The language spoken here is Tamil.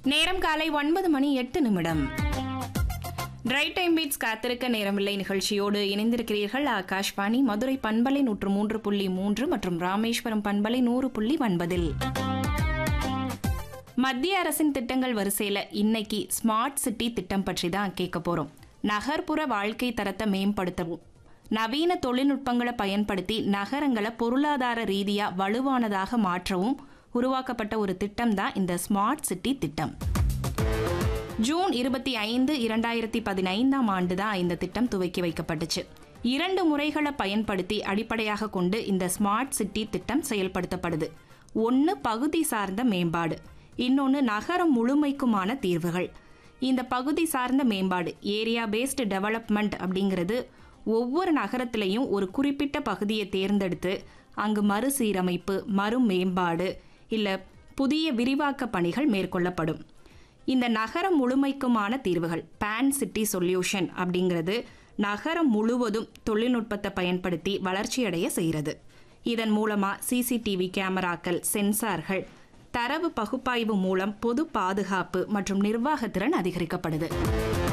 நேரம் காலை ஒன்பது மணி எட்டு நிமிடம் ரைட் டைம் பீட்ஸ் காத்திருக்க நேரமில்லை நிகழ்ச்சியோடு இணைந்திருக்கிறீர்கள் ஆகாஷ்வாணி மதுரை பண்பலை நூற்று மூன்று புள்ளி மூன்று மற்றும் ராமேஸ்வரம் பண்பலை நூறு புள்ளி ஒன்பதில் மத்திய அரசின் திட்டங்கள் வரிசையில இன்னைக்கு ஸ்மார்ட் சிட்டி திட்டம் பற்றி தான் கேட்க போறோம் நகர்ப்புற வாழ்க்கை தரத்தை மேம்படுத்தவும் நவீன தொழில்நுட்பங்களை பயன்படுத்தி நகரங்களை பொருளாதார ரீதியா வலுவானதாக மாற்றவும் உருவாக்கப்பட்ட ஒரு திட்டம் தான் இந்த ஸ்மார்ட் சிட்டி திட்டம் ஜூன் இருபத்தி ஐந்து இரண்டாயிரத்தி பதினைந்தாம் ஆண்டு தான் இந்த திட்டம் துவக்கி வைக்கப்பட்டுச்சு இரண்டு முறைகளை பயன்படுத்தி அடிப்படையாக கொண்டு இந்த ஸ்மார்ட் சிட்டி திட்டம் செயல்படுத்தப்படுது ஒன்று பகுதி சார்ந்த மேம்பாடு இன்னொன்று நகரம் முழுமைக்குமான தீர்வுகள் இந்த பகுதி சார்ந்த மேம்பாடு ஏரியா பேஸ்டு டெவலப்மெண்ட் அப்படிங்கிறது ஒவ்வொரு நகரத்திலையும் ஒரு குறிப்பிட்ட பகுதியை தேர்ந்தெடுத்து அங்கு மறுசீரமைப்பு மறு மேம்பாடு இல்லை புதிய விரிவாக்க பணிகள் மேற்கொள்ளப்படும் இந்த நகரம் முழுமைக்குமான தீர்வுகள் பேன் சிட்டி சொல்யூஷன் அப்படிங்கிறது நகரம் முழுவதும் தொழில்நுட்பத்தை பயன்படுத்தி வளர்ச்சியடைய செய்கிறது இதன் மூலமா சிசிடிவி கேமராக்கள் சென்சார்கள் தரவு பகுப்பாய்வு மூலம் பொது பாதுகாப்பு மற்றும் நிர்வாகத்திறன் அதிகரிக்கப்படுது